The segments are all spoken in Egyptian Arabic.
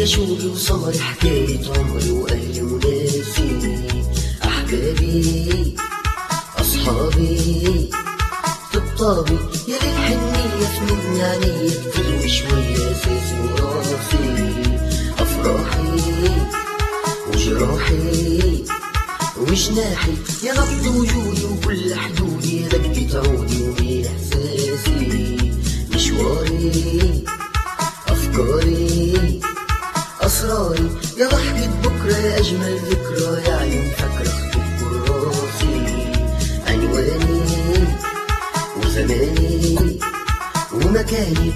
يا شوقي وسمري حكاية عمري وأهلي وناسي أحبابي أصحابي طبطابي يا للحنية في مني عينيا كتير وشوية أساسي وراسي أفراحي وجراحي وجناحي يا نبض وجودي وكل حدودي يا ركبة عودي ومين إحساسي مشواري أفكاري أسراري يا ضحكة بكرة يا أجمل ذكرى يا عيون فاكرة خطوط كراسي عنواني وزماني ومكاني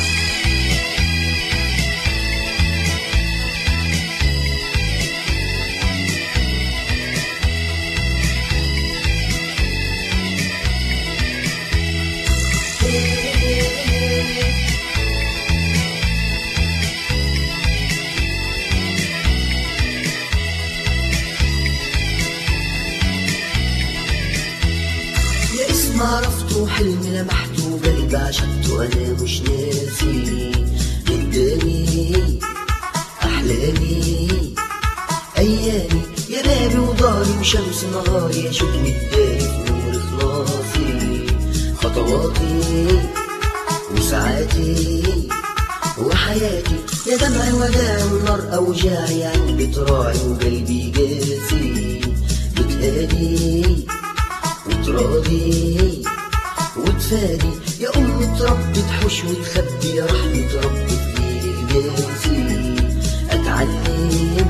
يا اسم عرفته حلم لمحته قلب عشقته انا مش ناسي قدامي احلامي ايامي يا بابي وداري وشمس نهاري يا شوق مداري في نور اخلاصي خطواتي وساعاتي وحياتي يا دمع وداع والنار اوجاعي عين بتراعي وقلبي قاسي بتهادي وتراضي وتفادي يا أم تربي تحوش وتخبي يا رحمة ربي في الجاسي أتعلم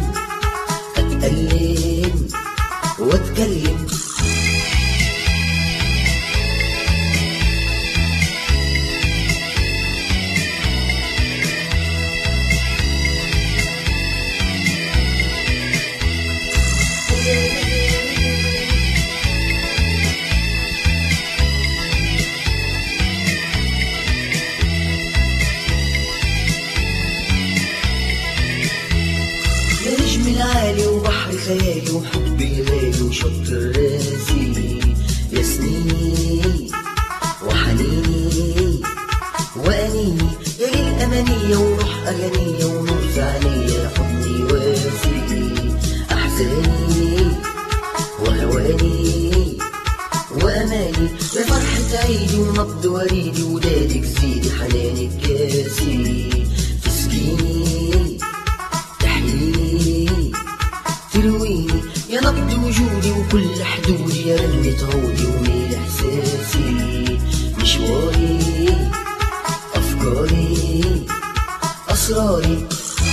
أتألم وأتكلم يا نجم العالي وبحر خيالي وحبي الغالي وشط راسي يا سنيني وحنيني وأنيني يا للأمانية وروح أغنية ونور زعلية حضني واسي أحزاني وهواني وأماني يا فرحة عيدي ونبض وريدي ولادك زيدي حنانك كاسي تسقيني تحييني ترويني يا نبض وجودي وكل حدودي يا رنة عودي وميل إحساسي مشواري أفكاري أسراري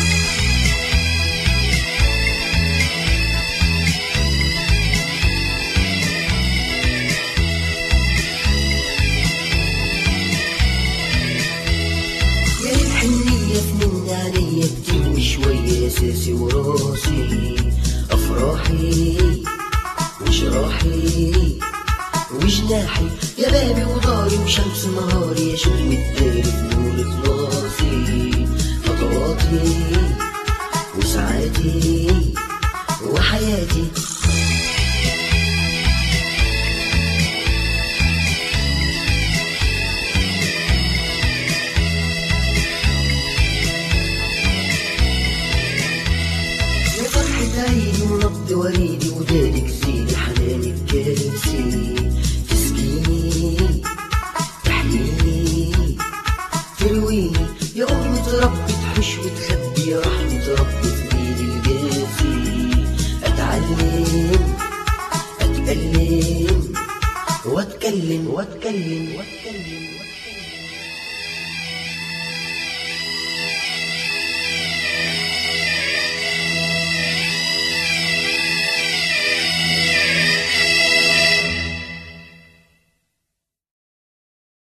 يا الحنية في من عليا كتير وشوية أساسي وراسي أفراحي وجراحي وجناحي يا بابي وداري وشمس نهاري يا شوق متداري في نور إخلاصي خطواتي وساعاتي وحياتي يا فرحة عيدي ونبض وريدي ودادك زيدي حنانك كاسي تسقيني تحييني ترويني يا أم تربي تحش وتخبي يا رحمة ربي في ايدي القاسي أتعلم أتألم وأتكلم وأتكلم وأتكلم, وأتكلم